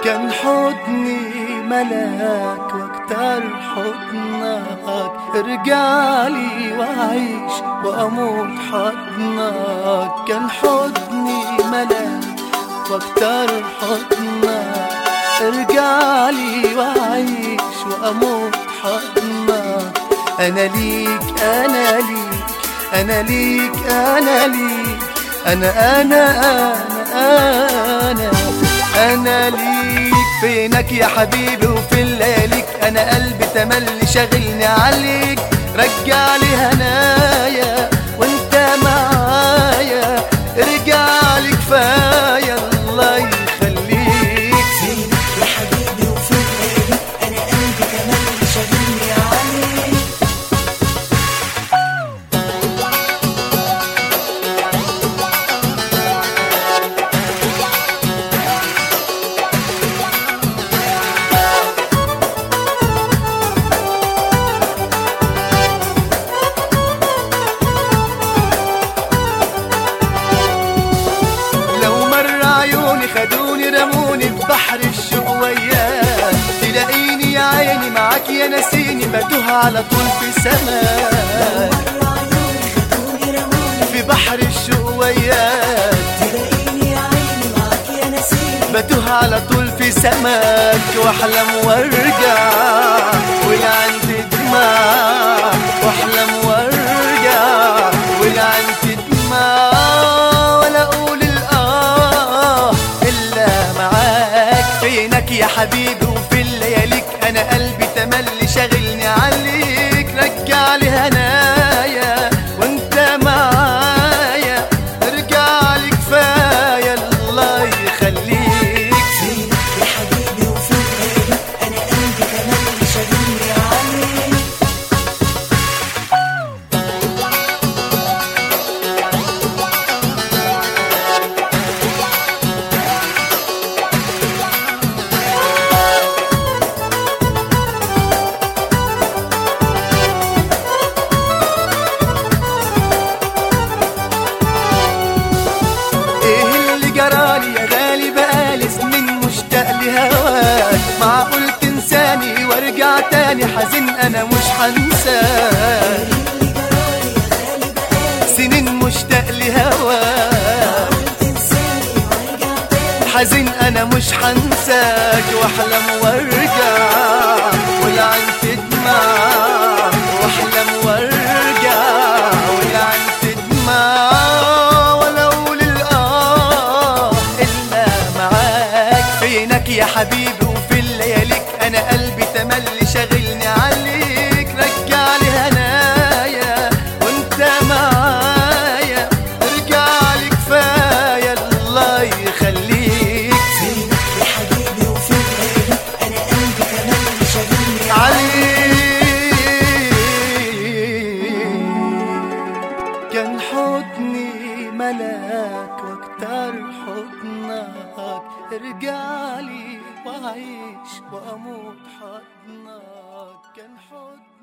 كان حضني ملاك واكتر حضنك ارجعلي واعيش واموت حضنك كان حضني ملاك واكتر حضنك ارجعلي واعيش واموت حضنك انا ليك انا ليك انا ليك انا ليك انا انا انا انا انا ليك فينك يا حبيبي وفي لياليك انا قلبي تملي شاغلني عليك رجع لي هنايا وانت معايا ارجع لي كفايه الله يخليك فينك يا حبيبي وفي الليل انا قلبي كمان شاغلني عليك لو مر عيوني خدوني رموني في بحر الشوق وياك تلاقيني يا عيني معاك يا نسيني بتوه على طول في سماك مر عيوني خدوني رموني في بحر الشوق وياك تلاقيني يا عيني معاك يا نسيم بتوه على طول في سماك واحلم وارجع والعند دماغ واحلم وارجع والعند دماغ ولا اقول الاه الا معاك فينك يا حبيبي وفي اللياليك انا قلبي تملي شاغلني عليك رجع لي هنايا وانت معايا ارجع لي كفايه الله يخليك فينك يا حبيبي وفي الليل انا قلبي كمان شاغلني عليك ايه اللي جرالي يا غالي بقالي سنين مشتاق لهواك معقول تنساني وارجع تاني حزين انا مش هنساك اللي جرالي يا غالي بقالي سنين مشتاق لهواك تنساني وارجع تاني حزين انا مش هنساك واحلم وارجع والعين تدمع واحلم وارجع والعين تدمع ولا اقول الاه الا معاك فينك يا حبيبي وفي اللياليك انا قلبي تملي شاغلني عليك رجع لي هنايا وانت معايا ارجع لي كفايه الله يخليك فينك يا حبيبي وفي الليل انا قلبي كمان شاغلني عليك كان حضني ملاك واكتر حضنك ارجعلي واعيش واموت حضنك كان حضني